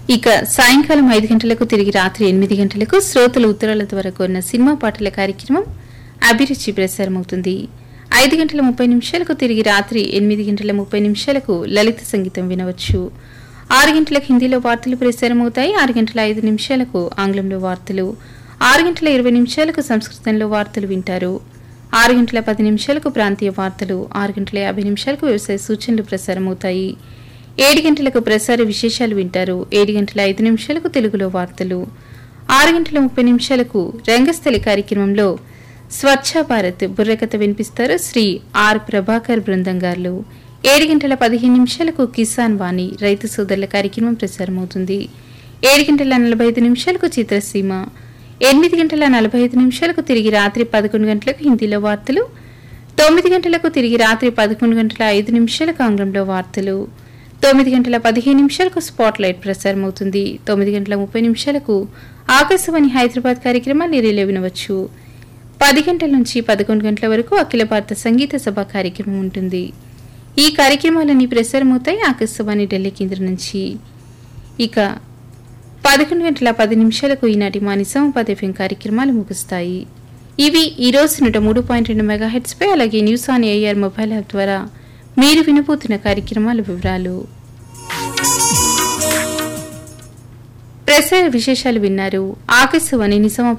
ఇక సాయంకాలం ఐదు గంటలకు తిరిగి రాత్రి ఎనిమిది గంటలకు శ్రోతల ఉత్తరాల ద్వారా కోరిన సినిమా పాటల కార్యక్రమం అభిరుచి ప్రసారమవుతుంది ఐదు గంటల ముప్పై నిమిషాలకు తిరిగి రాత్రి ఎనిమిది గంటల ముప్పై నిమిషాలకు లలిత సంగీతం వినవచ్చు ఆరు గంటలకు హిందీలో వార్తలు ప్రసారమవుతాయి ఆరు గంటల ఐదు నిమిషాలకు ఆంగ్లంలో వార్తలు ఆరు గంటల ఇరవై నిమిషాలకు సంస్కృతంలో వార్తలు వింటారు ఆరు గంటల పది నిమిషాలకు ప్రాంతీయ వార్తలు ఆరు గంటల యాభై నిమిషాలకు వ్యవసాయ సూచనలు ప్రసారమవుతాయి ఏడు గంటలకు ప్రసార విశేషాలు వింటారు ఏడు గంటల ఐదు నిమిషాలకు తెలుగులో వార్తలు ఆరు గంటల ముప్పై నిమిషాలకు రంగస్థలి కార్యక్రమంలో స్వచ్ఛ భారత్ బుర్రకథ వినిపిస్తారు శ్రీ ఆర్ ప్రభాకర్ బృందం గారు ఏడు గంటల పదిహేను నిమిషాలకు కిసాన్ వాణి రైతు సోదరుల కార్యక్రమం ప్రసారమవుతుంది ఏడు గంటల నలభై ఐదు నిమిషాలకు చిత్రసీమ ఎనిమిది గంటల నలభై ఐదు నిమిషాలకు తిరిగి రాత్రి పదకొండు గంటలకు హిందీలో వార్తలు తొమ్మిది గంటలకు తిరిగి రాత్రి పదకొండు గంటల ఐదు నిమిషాలకు ఆంగ్లంలో వార్తలు తొమ్మిది గంటల పదిహేను నిమిషాలకు స్పాట్ లైట్ ప్రసారం అవుతుంది తొమ్మిది గంటల ముప్పై నిమిషాలకు ఆకాశవాణి హైదరాబాద్ కార్యక్రమాన్ని రిలే వినవచ్చు పది గంటల నుంచి పదకొండు గంటల వరకు అఖిల భారత సంగీత సభ కార్యక్రమం ఉంటుంది ఈ కార్యక్రమాలన్నీ ప్రసారమవుతాయి ఆకాశవాణి ఢిల్లీ కేంద్రం నుంచి ఇక పదకొండు గంటల పది నిమిషాలకు ఈనాటి మా నిజామాబాద్ ఎఫ్ఎం కార్యక్రమాలు ముగుస్తాయి ఇవి ఈ రోజు నూట మూడు పాయింట్ రెండు మెగాహెట్స్ పై అలాగే news on AR mobile app ద్వారా మీరు వినబోతున్న కార్యక్రమాల వివరాలు ప్రసార విశేషాలు విన్నారు ఆకాశవాణి నిజామాబాద్